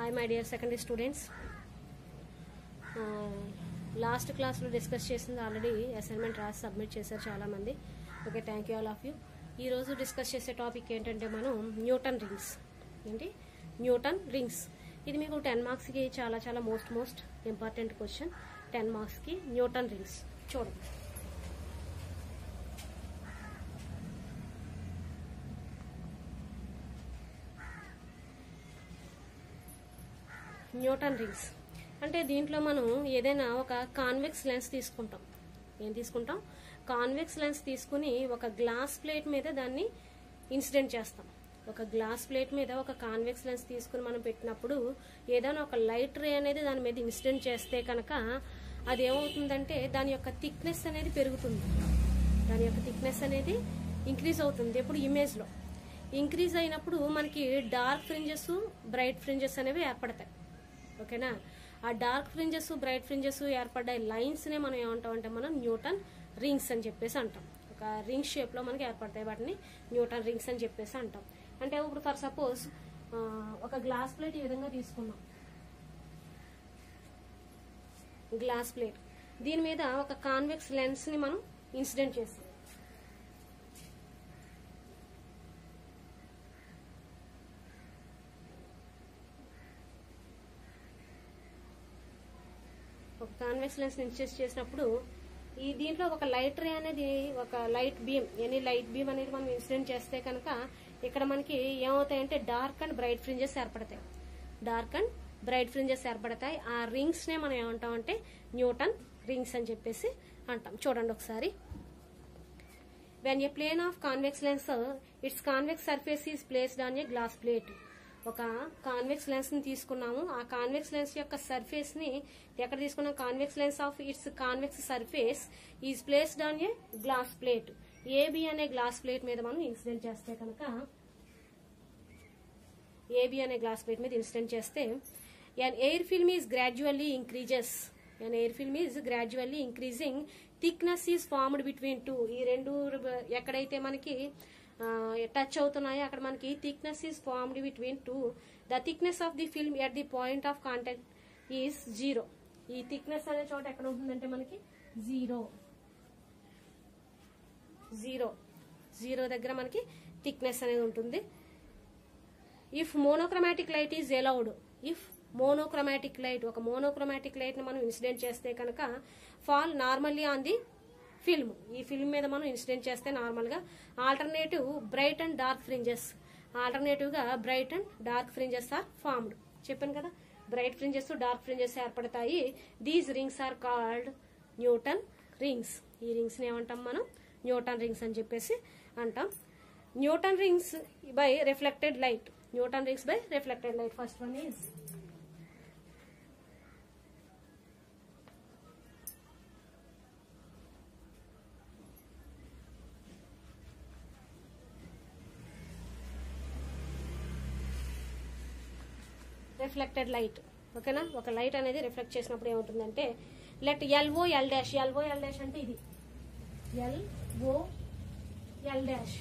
Hi my dear secondary students last క్లాస్లో discuss చేసింది already assignment రాసి సబ్మిట్ చేశారు చాలామంది okay thank you all of you ఈరోజు డిస్కస్ చేసే టాపిక్ ఏంటంటే మనం న్యూటన్ రింగ్స్ ఏంటి న్యూటన్ రింగ్స్ ఇది మీకు టెన్ మార్క్స్కి చాలా చాలా most most important question ten మార్క్స్కి న్యూటన్ రింగ్స్ చూడండి న్యూటన్ రింగ్స్ అంటే దీంట్లో మనం ఏదైనా ఒక కాన్వెక్స్ లెన్స్ తీసుకుంటాం ఏం తీసుకుంటాం కాన్వెక్స్ లెన్స్ తీసుకుని ఒక గ్లాస్ ప్లేట్ మీద దాన్ని ఇన్సిడెంట్ చేస్తాం ఒక గ్లాస్ ప్లేట్ మీద ఒక కాన్వెక్స్ లెన్స్ తీసుకుని మనం పెట్టినప్పుడు ఏదైనా ఒక లైట్ రే అనేది దాని మీద ఇన్సిడెంట్ చేస్తే కనుక అది ఏమవుతుందంటే దాని యొక్క థిక్నెస్ అనేది పెరుగుతుంది దాని యొక్క థిక్నెస్ అనేది ఇంక్రీజ్ అవుతుంది ఎప్పుడు ఇమేజ్లో ఇంక్రీజ్ అయినప్పుడు మనకి డార్క్ ఫ్రింజెస్ బ్రైట్ ఫ్రింజెస్ అనేవి ఏర్పడతాయి ఓకేనా ఆ డార్క్ ఫ్రింజెస్ బ్రైట్ ఫ్రింజెస్ ఏర్పడ్డ లైన్స్నే మనం ఏమంటాం అంటే మనం న్యూటన్ రింగ్స్ అని చెప్పేసి అంటాం ఒక రింగ్ షేప్లో మనకి ఏర్పడతాయి వాటిని న్యూటన్ రింగ్స్ అని చెప్పేసి అంటాం అంటే ఇప్పుడు ఫర్ సపోజ్ ఒక గ్లాస్ ప్లేట్ ఈ విధంగా తీసుకున్నాం గ్లాస్ ప్లేట్ దీని మీద ఒక కాన్వెక్స్ లెన్స్ని మనం ఇన్సిడెంట్ చేస్తాం ఒక కాన్వెక్స్ లెన్స్ ఇన్సిడెంట్ చేసినప్పుడు ఈ దీంట్లో ఒక లైట్ రే అనేది ఒక light beam any light beam అనేది మనం ఇన్సిడెంట్ చేస్తే కనుక ఇక్కడ మనకి ఏమవుతాయంటే డార్క్ అండ్ బ్రైట్ ఫ్రింజెస్ ఏర్పడతాయి డార్క్ అండ్ బ్రైట్ ఫ్రింజెస్ ఏర్పడతాయి ఆ రింగ్స్ నే మనం ఏమంటాం అంటే న్యూటన్ రింగ్స్ అని చెప్పేసి అంటాం చూడండి ఒకసారి when a plane of convex lens its convex surface is placed on a glass plate ఒక కాన్వెక్స్ లెన్స్ ని తీసుకున్నాము ఆ కాన్వెక్స్ లెన్స్ యొక్క సర్ఫేస్ ని ఎక్కడ తీసుకున్నాం convex lens of its convex surface is placed on a glass plate AB అనే glass plate మీద మనం ఇన్సిడెంట్ చేస్తే కనుక ఏబి అనే గ్లాస్ ప్లేట్ మీద ఇన్సిడెంట్ చేస్తే an air film is gradually increases an air film is gradually increasing thickness is formed between two ఈ రెండు ఎక్కడైతే మనకి టచ్ అవుతున్నాయో అక్కడ మనకి thickness is formed between two the thickness of the film at the point of contact is zero ఈ thickness అనే చోట ఎక్కడ ఉంటుందంటే మనకి జీరో జీరో జీరో దగ్గర మనకి థిక్నెస్ అనేది ఉంటుంది if monochromatic light is allowed if monochromatic light ఒక మోనోక్రమాటిక్ లైట్ ని మనం ఇన్సిడెంట్ చేస్తే కనుక fall normally on the film ఈ ఫిల్మ్ మీద మనం ఇన్సిడెంట్ చేస్తే నార్మల్ గా alternative bright and dark fringes alternative గా bright and dark fringes are formed చెప్పాను కదా బ్రైట్ ఫ్రింజెస్ డార్క్ ఫ్రింజెస్ ఏర్పడతాయి these rings are called Newton rings ఈ రింగ్స్ ని ఏమంటాం మనం న్యూటన్ రింగ్స్ అని చెప్పేసి అంటాం Newton rings by reflected light Newton rings by reflected light first one is reflected light ఓకేనా ఒక లైట్ అనేది రిఫ్లెక్ట్ చేసినప్పుడు ఏమవుతుందంటే let L O L dash L O L dash అంటే ఇది L O L dash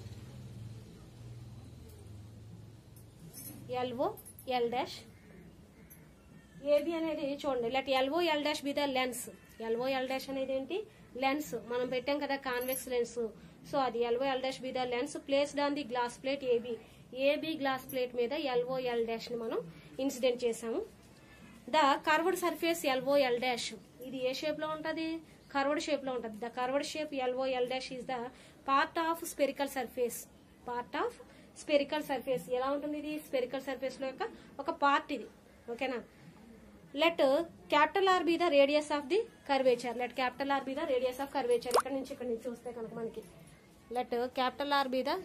L O L dash A B అనేది చూడండి let L O L dash be the lens L O L dash అనేది ఏంటి లెన్స్ మనం పెట్టాం కదా కాన్వెక్స్ లెన్స్ సో అది L O L dash be the lens placed on the glass plate A B A B glass plate మీద L O L dash ని మనం incident చేసాము the curved surface L O L dash ఇది ఏ షేప్ లో ఉంటది కర్వ్డ్ షేప్ లో ఉంటది the curved shape L O L dash is the part of spherical surface part of spherical surface ఎలా ఉంటుంది ఇది స్పెరికల్ సర్ఫేస్ లో యొక్క ఒక పార్ట్ ఇది ఓకేనా let capital R be the radius of the curvature let capital R be the radius of curvature ఇక్కడ నుంచి ఇక్కడ నుంచి చూస్తే కనుక మనకి let capital R be the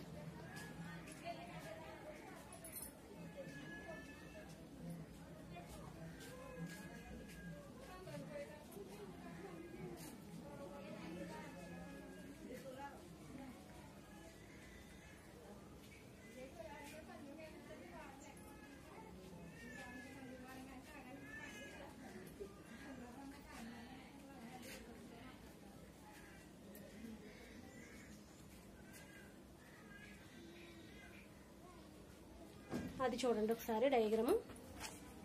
అది చూడండి ఒకసారి diagram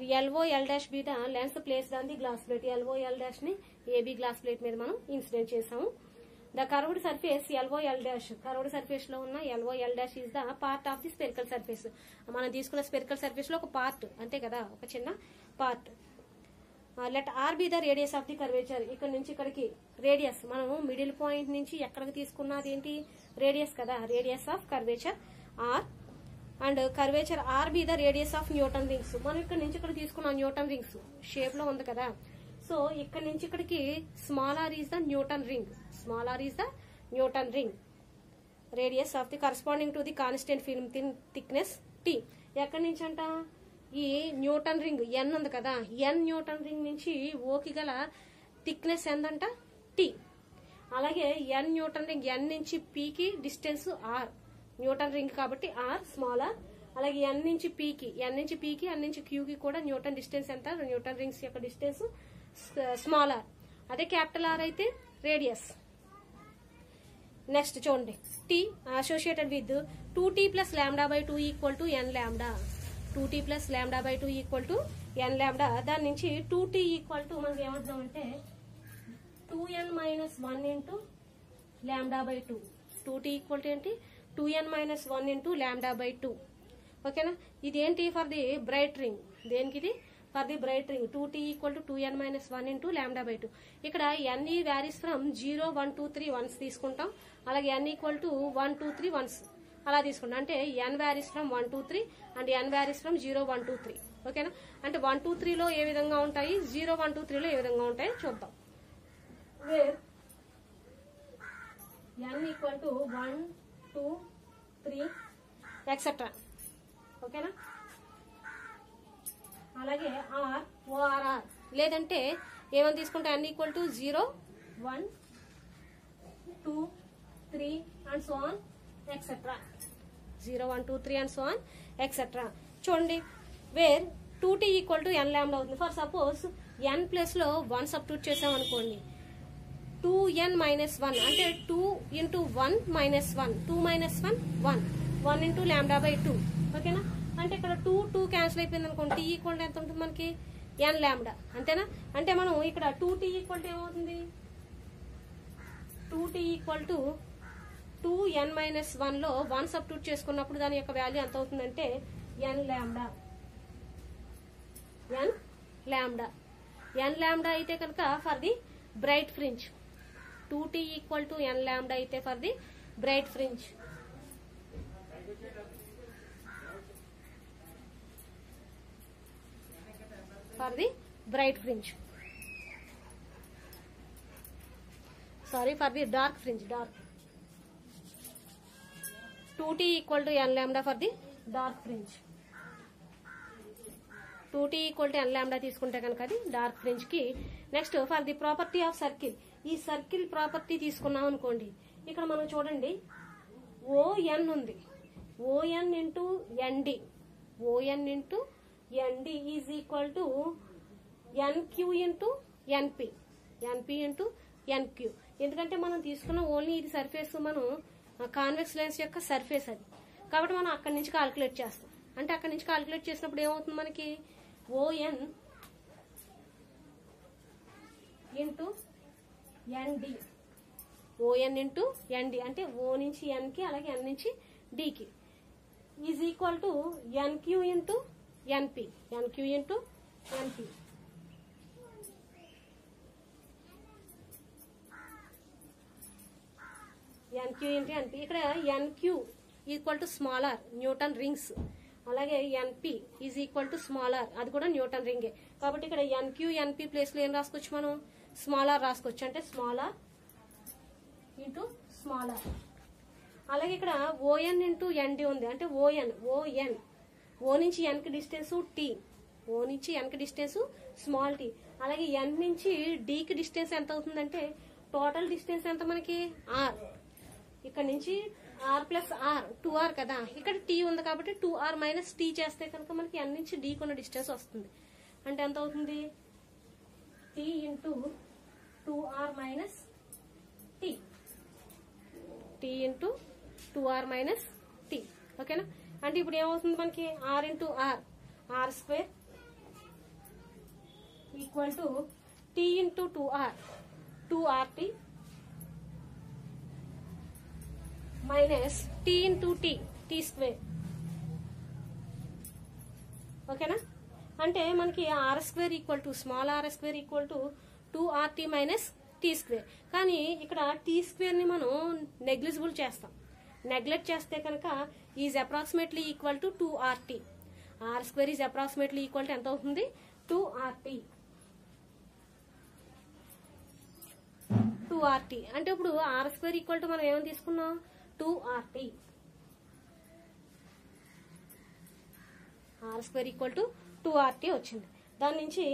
L O L dash be the lens place on the glass plate L O L dash ని ఏబీ గ్లాస్ ప్లేట్ మీద మనం ఇన్సిడెంట్ చేసాము the curved surface L O L dash curved surface లో ఉన్న L O L dash is the part of the spherical surface మనం తీసుకున్న spherical surface లో ఒక పార్ట్ అంతే కదా ఒక చిన్న part let R be the radius of the curvature ఇక్కడ నుంచి ఇక్కడికి రేడియస్ మనం మిడిల్ పాయింట్ నుంచి ఎక్కడికి తీసుకున్నది ఏంటి రేడియస్ కదా radius of curvature R and curvature R be the radius of Newton rings మనం ఇక్కడ నుంచి ఇక్కడ తీసుకున్నాం న్యూటన్ రింగ్స్ షేప్ లో ఉంది కదా సో ఇక్కడ నుంచి ఇక్కడికి small R is the Newton ring small R is the Newton ring radius of the corresponding to the constant film thickness T ఎక్కడి నుంచి అంట ఈ న్యూటన్ రింగ్ ఎన్ ఉంది కదా ఎన్ న్యూటన్ రింగ్ నుంచి ఓకి గల థిక్నెస్ ఎంతంట టీ అలాగే ఎన్ న్యూటన్ రింగ్ ఎన్ నుంచి పీకి డిస్టెన్స్ ఆర్ న్యూటన్ రింగ్ కాబట్టి ఆర్ స్మాల్ ఆర్ అలాగే ఎన్ నుంచి పీకి ఎన్ నుంచి పీకి ఎన్ నుంచి క్యూకి కూడా న్యూటన్ డిస్టెన్స్ ఎంత న్యూటన్ రింగ్స్ యొక్క డిస్టెన్స్ స్మాల్ ఆర్ అదే క్యాపిటల్ ఆర్ అయితే రేడియస్ నెక్స్ట్ చూడండి T associated with two T plus lambda by two equal to N lambda two T plus lambda by two equal to N lambda దాని నుంచి two T equal to మనకి ఏమంటున్నామంటే two N minus one into lambda by two two T equal to ఏంటి two N minus one into lambda by two ఓకేనా ఇది ఏంటి for the bright ring దేనికి ఇది for the bright ring two T equal to two N minus one into lambda by two ఇక్కడ N ఈ varies from zero one two three ones తీసుకుంటాం అలాగే N equal to one two three ones అలా తీసుకుంటాం అంటే N varies from one two three and N varies from zero one two three ఓకేనా అంటే one two త్రీలో ఏ విధంగా ఉంటాయి జీరో వన్ టూ త్రీలో ఏ విధంగా ఉంటాయి చూద్దాం where N equal to one two three etcetera ఓకేనా అలాగే ఆర్ ఓఆర్ఆర్ లేదంటే ఏమని తీసుకుంటే N equal to zero one two three and so on etcetera zero one two three and so on etcetera చూడండి where two T equal to N lambda అవుతుంది for suppose N plus లో one substitute చేసాం అనుకోండి two N minus one అంటే two into one minus one two minus one one one into lambda by two ఓకేనా అంటే ఇక్కడ two two cancel అయిపోయింది అనుకోండి టీ ఈక్వల్ ఎంత ఉంటుంది మనకి ఎన్ ల్యాండా అంతేనా అంటే మనం ఇక్కడ టూ టీ ఈక్వల్ టు ఏమవుతుంది two T equal to two N minus one లో వన్ సబ్స్టిట్యూట్ చేసుకున్నప్పుడు దాని యొక్క వాల్యూ ఎంత అవుతుందంటే ఎన్ ల్యాండా ఎన్ ల్యాండా ఎన్ ల్యాండా అయితే కనుక for the bright fringe two T equal to N lambda అయితే for the bright fringe for the bright fringe sorry for the dark fringe dark two T equal to N lambda for the dark fringe two T equal to N lambda తీసుకుంటే కనుక అది dark fringe కి next for the property of circle ఈ circle property తీసుకున్నాం అనుకోండి ఇక్కడ మనం చూడండి ఓఎన్ ఉంది O N into N D O N into N D is equal to N Q into N P N P into N Q ఎందుకంటే మనం తీసుకున్న ఓన్లీ ఇది సర్ఫేస్ మనం కాన్వెక్స్ లెన్స్ యొక్క సర్ఫేస్ అది కాబట్టి మనం అక్కడి నుంచి కాలిక్యులేట్ చేస్తాం అంటే అక్కడి నుంచి కాలిక్యులేట్ చేసినప్పుడు ఏమవుతుంది మనకి O N into N D O N into N D అంటే ఓ నుంచి ఎన్కి అలాగే ఎన్ నుంచి డికి is equal to N Q into N P N Q into N P N Q into N P ఇక్కడ N Q equal to small R Newton rings అలాగే N P is equal to small R అది కూడా న్యూటన్ రింగే కాబట్టి ఇక్కడ ఎన్క్యూ ఎన్పి ప్లేస్ లో ఏం రాసుకోవచ్చు మనం స్మాల్ ఆర్ రాసుకోవచ్చు అంటే small R into small R అలాగే ఇక్కడ ఓఎన్ ఇంటూ ఎన్డి ఉంది అంటే ఓఎన్ ఓఎన్ ఓ నుంచి ఎన్కి డిస్టెన్స్ టీ ఓ నుంచి ఎన్కి డిస్టెన్స్ స్మాల్ టీ అలాగే ఎన్ నుంచి డికి డిస్టెన్స్ ఎంత అవుతుందంటే టోటల్ డిస్టెన్స్ ఎంత మనకి ఆర్ ఇక్కడ నుంచి R plus R two R కదా ఇక్కడ టీ ఉంది కాబట్టి టూ ఆర్ మైనస్ టీ చేస్తే కనుక మనకి ఎన్ నుంచి డీకి ఉన్న డిస్టెన్స్ వస్తుంది అంటే ఎంత అవుతుంది T into two R minus T T into two R minus T ఓకేనా అంటే ఇప్పుడు ఏమవుతుంది మనకి R into R R square equal to T into two R two R T minus T into T T square ఓకేనా అంటే మనకి R square equal to small R square equal to two R T minus T square కానీ ఇక్కడ tea స్క్వేర్ని మనం negligible చేస్తాం neglect చేస్తే కనుక is approximately equal to two R T R square is approximately equal to ఎంత అవుతుంది టూ ఆర్టీ టూ ఆర్టీ అంటే ఇప్పుడు ఆర్ స్క్వేర్ ఈక్వల్ టు మనం ఏమని తీసుకున్నాం two R T R square equal to two R T వచ్చింది దాని నుంచి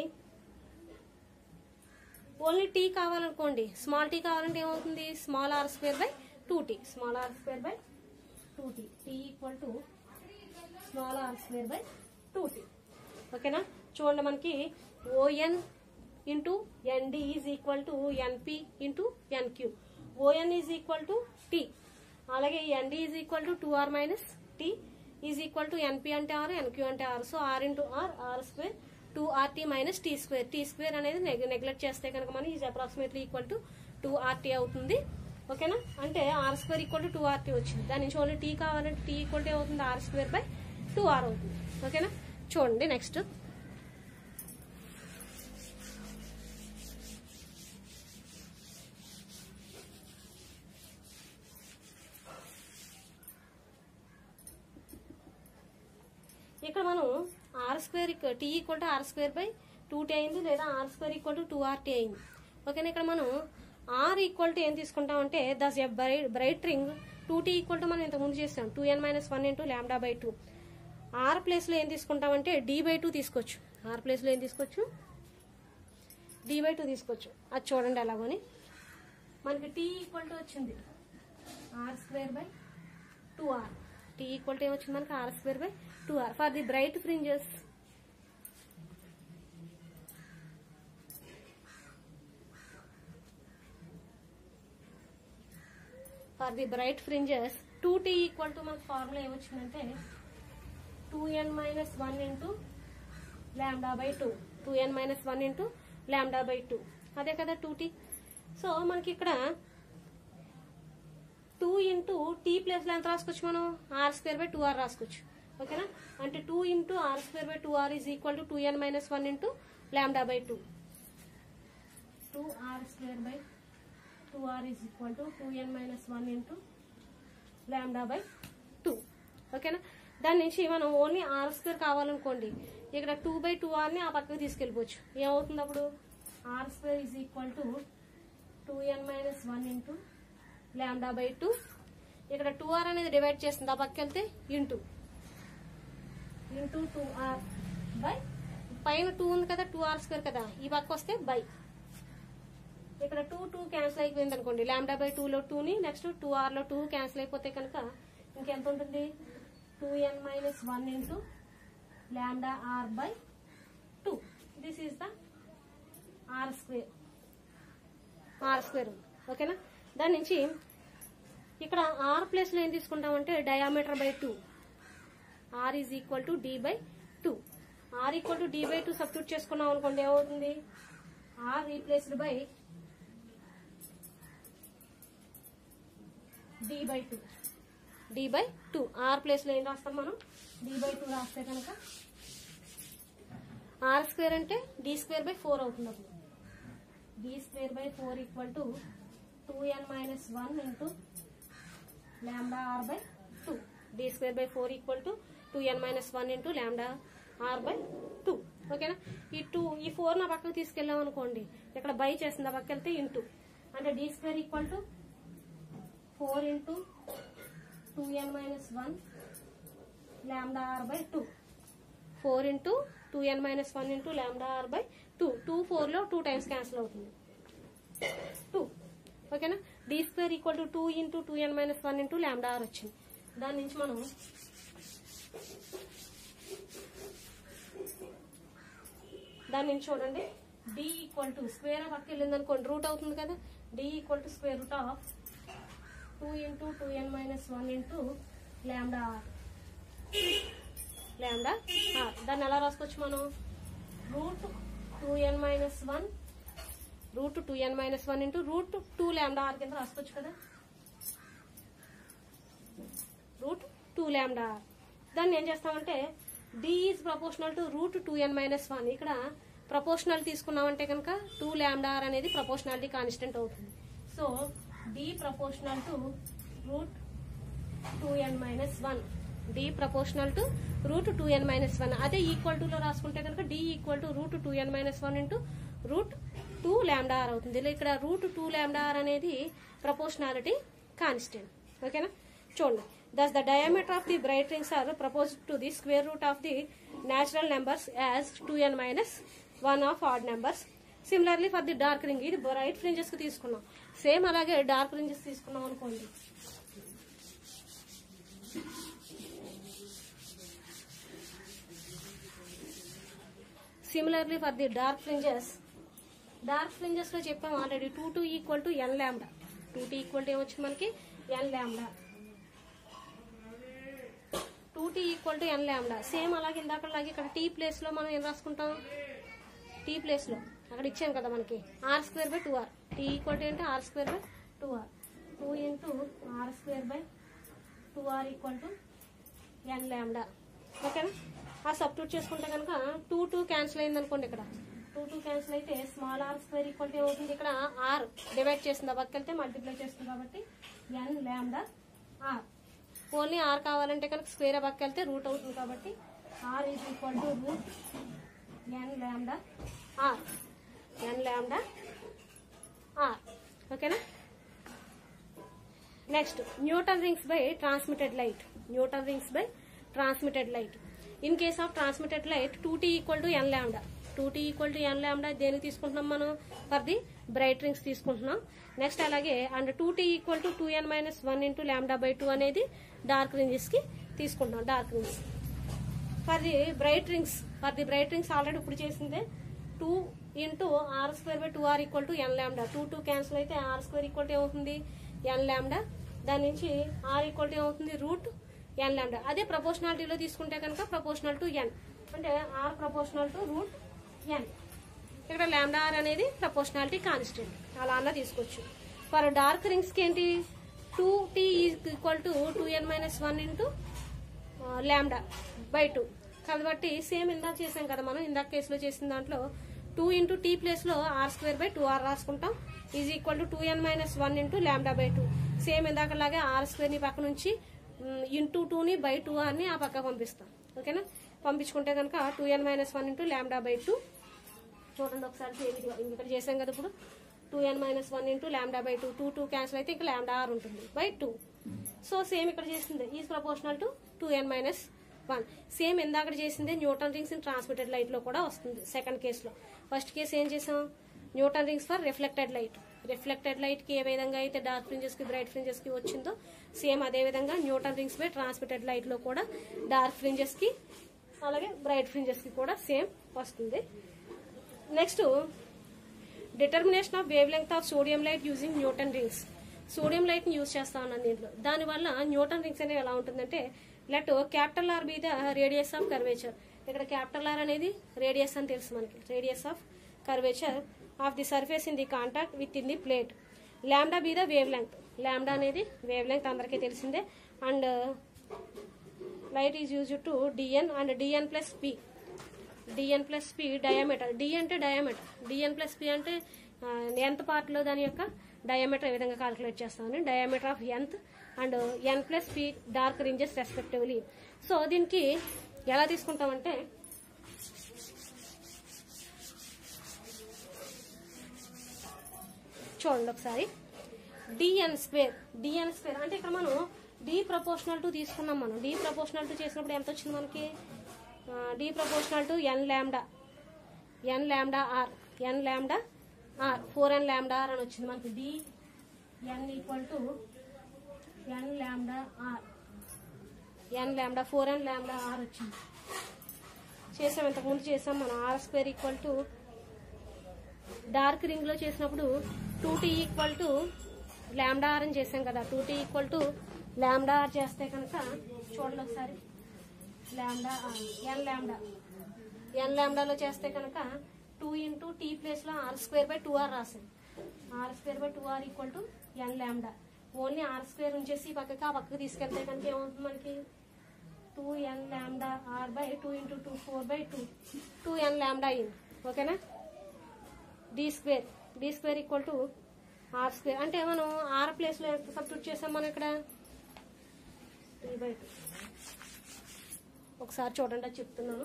ఓన్లీ టీ కావాలనుకోండి స్మాల్ టీ కావాలంటే ఏమవుతుంది small R square by two T small R square by two T T equal to small R square by two T ఓకేనా చూడండి మనకి O N into N D is equal to N P into N Q O N is equal to T అలాగే N D is equal to two R minus T is equal to N P అంటే R N Q అంటే R so R into R R square two R T minus T square T square అనేది neglect చేస్తే కనుక మనం is approximately equal to two R T అవుతుంది ఓకేనా అంటే R square equal to two R T వచ్చింది దాని నుంచి ఓన్లీ టీ కావాలంటే టీ ఈక్వల్ టు ఏమవుతుంది R square by two R అవుతుంది ఓకేనా చూడండి నెక్స్ట్ ఇక్కడ మనం R square T equal to R square by two T అయింది లేదా R square equal to two R T అయింది ఓకేనా ఇక్కడ మనం ఆర్ ఈక్వల్ టు ఏం తీసుకుంటామంటే thus a bright bright ring two T equal to మనం ఇంతకుముందు చేస్తాం two N minus one into lambda by two R ప్లేస్లో ఏం తీసుకుంటామంటే డి బై టూ తీసుకోవచ్చు ఆర్ ప్లేస్లో ఏం తీసుకోవచ్చు డి బై టూ తీసుకోవచ్చు అది చూడండి ఎలాగోని మనకి టీ ఈక్వల్ టు వచ్చింది R square by two R T equal to ఏమొచ్చింది మనకి R square by two R for the bright fringes for the bright fringes two T equal to మనకి formula ఏమొచ్చిందంటే two N minus one into lambda by two two N minus one into lambda by two అదే కదా two tea so మనకి ఇక్కడ two into tea ప్లస్లో ఎంత రాసుకోవచ్చు మనం R square by two R రాసుకోవచ్చు ఓకేనా అంటే two into R square by two R is equal to two N minus one into lambda by two two R square by two R is equal to two N minus one into lambda by two ఓకేనా దాని నుంచి మనం only are square కావాలనుకోండి ఇక్కడ two by two ఆర్ని ఆ పక్కకి తీసుకెళ్ళిపోవచ్చు ఏమవుతుంది అప్పుడు R square is equal to two N minus one into lambda by two ఇక్కడ టూ ఆర్ అనేది డివైడ్ చేస్తుంది ఆ పక్కకి వెళ్తే into into two R by పైన టూ ఉంది కదా టూ ఆర్ స్క్వేర్ కదా ఈ పక్క వస్తే బై ఇక్కడ టూ టూ క్యాన్సిల్ అయిపోయింది అనుకోండి ల్యాండా బై టూలో టూని నెక్స్ట్ టూ ఆర్లో టూ క్యాన్సిల్ అయిపోతే కనుక ఇంకెంత ఉంటుంది two N minus one into lambda R by two this is the R square R square ఓకేనా దాని నుంచి ఇక్కడ ఆర్ ప్లేస్లో ఏం తీసుకుంటామంటే diameter by two R is equal to D by two R equal to D by two substitute చేసుకున్నాం అనుకోండి ఏమవుతుంది R replaced by D by two D by two R ప్లేస్లో ఏం రాస్తాం మనం డి బై టూ రాస్తే కనుక ఆర్ స్క్వేర్ అంటే డి స్క్వేర్ బై ఫోర్ అవుతుంది అప్పుడు D square by four equal to two N minus one into lambda R by two D square by four equal to two N minus one into lambda R by two ఓకేనా ఈ two ఈ four నా పక్కకు తీసుకెళ్ళాం అనుకోండి ఇక్కడ by చేస్తుంది ఆ పక్క వెళ్తే ఇంటూ అంటే D square equal to four into two N minus one lambda R by two four into two N minus one into lambda R by two two ఫోర్లో టూ టైమ్స్ క్యాన్సిల్ అవుతుంది two ఓకేనా D square equal to two into two N minus one into lambda R వచ్చింది దాని నుంచి మనం దాని నుంచి చూడండి D equal to square of పక్కకి వెళ్ళింది అనుకోండి రూట్ అవుతుంది కదా D equal to square root of two into two N minus one into lambda R lambda R దాన్ని ఎలా రాసుకోవచ్చు మనం root two N minus one root two N minus one into root two lambda R కింద రాసుకోవచ్చు కదా route two lambda R దాన్ని ఏం చేస్తామంటే D is proportional to root two N minus one ఇక్కడ ప్రపోర్షనల్ తీసుకున్నామంటే కనుక టూ ల్యాండా ఆర్ అనేది ప్రపోర్షనాలిటీ కాన్స్టెంట్ అవుతుంది so D proportional to root two N minus one D proportional to root two N minus one అదే equal టులో రాసుకుంటే కనుక D equal to root two N minus one into root two lambda R అవుతుంది ఇలా ఇక్కడ root two lambda R అనేది proportionality constant ఓకేనా చూడండి thus the diameter of the bright rings are propose to the square root of the natural numbers as two N minus one of odd numbers similarly for the dark ring ఇది bright fringes కి తీసుకున్నాం same అలాగే dark fringes తీసుకున్నాం అనుకోండి similarly for the dark fringes dark fringes లో చెప్పాం already two two equal to N lambda two T equal to ఏమొచ్చింది మనకి N lambda two T equal to N lambda same అలాగే ఇందాకలాగే ఇక్కడ టీ ప్లేస్ లో మనం ఏం రాసుకుంటాం టీ ప్లేస్ లో అక్కడ ఇచ్చాం కదా మనకి R square by two R T equal to అంటే R square by two R two into R square by two R equal to N lambda ఓకేనా ఆ సబ్స్టిట్యూట్ చేసుకుంటే కనుక టూ టూ క్యాన్సిల్ అయింది అనుకోండి ఇక్కడ టూ టూ క్యాన్సిల్ అయితే small R square equal to ఏమవుతుంది ఇక్కడ ఆర్ డివైడ్ చేస్తుంది పక్కకెళ్తే మల్టిప్లై చేస్తుంది కాబట్టి ఎన్ ల్యాండా ఆర్ ఓన్లీ ఆర్ కావాలంటే కనుక స్క్వేర్ పక్కకెళ్తే రూట్ అవుతుంది కాబట్టి R is equal to root N lambda R N lambda R ఓకేనా next Newton rings by transmitted light Newton rings by transmitted light in case of transmitted light two T equal to N lambda two T equal to N lambda దేనికి తీసుకుంటున్నాం మనం for the bright rings తీసుకుంటున్నాం next అలాగే and two T equal to two N minus one into lambda by two అనేది dark రింజెస్ కి తీసుకుంటున్నాం dark rings for the bright rings for the bright rings already ఇప్పుడు చేసిందే two into R square by two R equal to N lambda two two cancel అయితే R square equal to ఏమవుతుంది N lambda దాని నుంచి R equal to ఏమవుతుంది root N lambda అదే ప్రపోర్షనాలిటీలో తీసుకుంటే కనుక ప్రపోర్షనల్ టు ఎన్ అంటే R proportional to root N ఇక్కడ ల్యాండా ఆర్ అనేది ప్రపోర్షనాలిటీ కాన్స్టెంట్ అలా అలా తీసుకోవచ్చు ఫర్ డార్క్ రింగ్స్ కి ఏంటి two T equal to two N minus one into lambda by two కాబట్టి సేమ్ ఇందాక చేసాం కదా మనం ఇందాక కేసులో చేసిన దాంట్లో టూ ఇంటూ టీ ప్లేస్ లో R square by two R రాసుకుంటాం is equal to two N minus one into lambda by two same ఇందాకలాగే ఆర్ స్క్వేర్ ని పక్క నుంచి ఇంటూ టూని బై టూ ఆర్ని ఆ పక్క పంపిస్తాం ఓకేనా పంపించుకుంటే కనుక two N minus one into lambda by two చూడండి ఒకసారి చేయండి. ఇక్కడ చేసాం కదా ఇప్పుడు two N minus one into lambda by two two two cancel అయితే ఇంకా ల్యాండా ఆర్ ఉంటుంది బై టూ సో సేమ్ ఇక్కడ చేసింది is proportional to two N minus one same ఇందాక చేసిందే Newton rings in transmitted light లో కూడా వస్తుంది సెకండ్ కేసులో ఫస్ట్ కేసు ఏం చేసాం Newton rings for reflected light reflected light కి ఏ విధంగా అయితే డార్క్ ఫ్రింజెస్ కి బ్రైట్ ఫ్రింజెస్ కి వచ్చిందో సేమ్ అదే విధంగా Newton rings by transmitted light లో కూడా డార్క్ ఫ్రింజెస్ కి అలాగే బ్రైట్ ఫ్రింజెస్ కి కూడా సేమ్ వస్తుంది next determination of wavelength of sodium light using Newton rings sodium light ని యూజ్ చేస్తా ఉన్నాను దీంట్లో దానివల్ల న్యూటన్ రింగ్స్ అనేవి ఎలా ఉంటుందంటే let capital R be the radius of curvature ఇక్కడ క్యాపిటల్ ఆర్ అనేది రేడియస్ అని తెలుసు మనకి radius of curvature of the surface in the contact with in the plate lambda be the wavelength lambda అనేది wavelength అందరికీ తెలిసిందే and light is use to DN and DN plus P DN plus P diameter D అంటే diameter DN plus P అంటే ఎంత పార్ట్లో దాని యొక్క diameter ఏ విధంగా కాలిక్యులేట్ చేస్తామని diameter of nth and N plus P dark fringes respectively so దీనికి ఎలా తీసుకుంటామంటే చూడండి ఒకసారి డిఎన్ స్క్వేర్ డిఎన్ స్క్వేర్ అంటే ఇక్కడ మనం డి ప్రపోర్షనల్ టు తీసుకున్నాం మనం డి ప్రపోర్షనల్ టు చేసినప్పుడు ఎంత వచ్చింది మనకి డి ప్రపోర్షనల్ టు ఎన్ ల్యాండా ఎన్ lambda R N lambda R four N lambda R అని వచ్చింది మనకి D N equal to N lambda R N ల్యాండా ఫోర్ ఎన్ ల్యాండా ఆర్ వచ్చింది చేసాం ఇంతకుముందు చేసాం మనం R square equal to dark ring లో చేసినప్పుడు two T equal to lambda R అని చేసాం కదా two T equal to lambda R చేస్తే కనుక చూడండి ఒకసారి ల్యాండా ఆర్ ఎన్ ల్యాండా ఎన్ ల్యాండాలో చేస్తే కనుక టూ ఇంటూ టీ ప్లేస్లో R square by two R రాసాను R square by two R equal to N lambda only are square ఉంచేసి ఈ పక్కకి ఆ పక్కకి తీసుకెళ్తే కనుక ఏమవుతుంది మనకి two N lambda R by two into two four by two two N lambda అయింది ఓకేనా D square D square equal to R square అంటే మనం ఆర్ ప్లేస్లో ఎంత సబ్స్టిట్యూట్ చేసాం మనం ఇక్కడ త్రీ బై టూ ఒకసారి చూడండి అది చెప్తున్నాను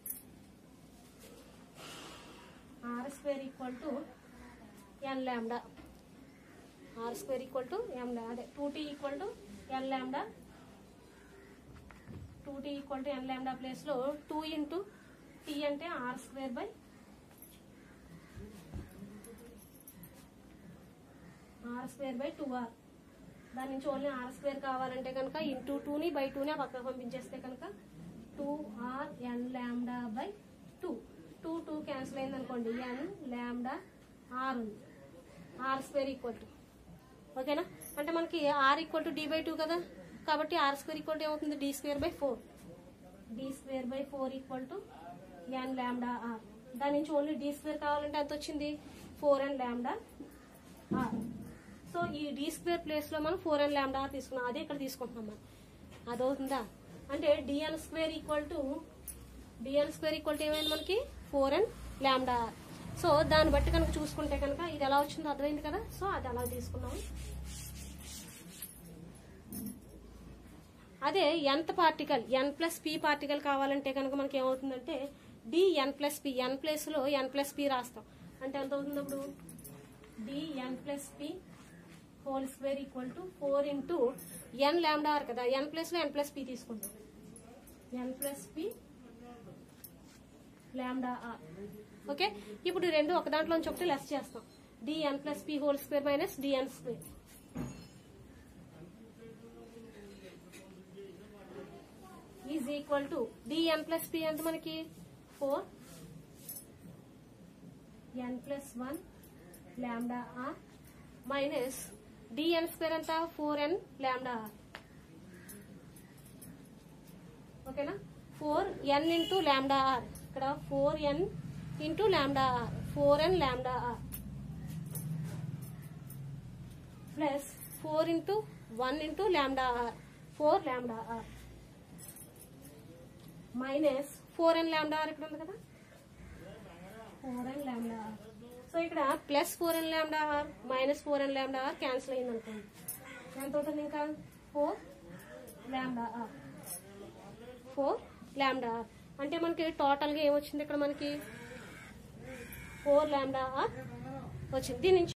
R square equal to N lambda R square equal to M అదే two T equal to N lambda two T equal to N lambda ప్లేస్లో టూ ఇంటూ టీ అంటే R square by R square by two R దాని నుంచి only are square కావాలంటే కనుక into టూని by టూని ఆ పక్కకు పంపించేస్తే కనుక two R N lambda by two two two cancel అయింది అనుకోండి ఎన్ ల్యాండా ఆర్ ఉంది ఆర్ స్క్వేర్ ఈక్వల్ టు ఓకేనా అంటే మనకి R equal to D by two కదా కాబట్టి ఆర్ స్క్వేర్ ఈక్వల్ టు ఏమవుతుంది D square by four D square by four equal to N lambda R దాని నుంచి ఓన్లీ డి స్క్వేర్ కావాలంటే ఎంత వచ్చింది four N lambda R so ఈ D square place లో మనం ఫోర్ ఎన్ ల్యాండా ఆర్ తీసుకున్నాం అదే ఇక్కడ తీసుకుంటున్నాం మనం అదవుతుందా అంటే DN square equal to DN square equal to ఏమైంది మనకి four N lambda R so దాన్ని బట్టి కనుక చూసుకుంటే కనుక ఇది ఎలా వచ్చిందో అర్థమైంది కదా సో అది అలా తీసుకున్నాము అదే nth particle N plus P particle కావాలంటే కనుక మనకి ఏమవుతుందంటే D N plus P N plus లో ఎన్ ప్లస్ పి రాస్తాం అంటే ఎంత అవుతుంది అప్పుడు D N plus P whole square equal to four into N lambda R కదా ఎన్ ప్లస్ లో ఎన్ ప్లస్ పి తీసుకుంటాం N plus P lambda R okay ఇప్పుడు రెండు ఒక దాంట్లోంచి ఒకటి లెస్ చేస్తాం DN plus P whole square minus DN square is equal to DN plus P ఎంత మనకి four N plus one lambda R minus DN square ఎంత ఫోర్ ఎన్ ల్యాండా ఆర్ ఓకేనా four N into lambda R ఇక్కడ four N into lambda R four N lambda R plus four into one into lambda R four lambda R minus four N lambda R ఇక్కడ ఉంది కదా four N lambda R so ఇక్కడ plus four N lambda R minus four N lambda are cancel అయింది అనుకోండి ఎంత అవుతుంది ఇంకా four lambda R four lambda are అంటే మనకి టోటల్గా ఏమొచ్చింది ఇక్కడ మనకి ఫోర్ ల్యాండా ఆర్ వచ్చింది దీని నుంచి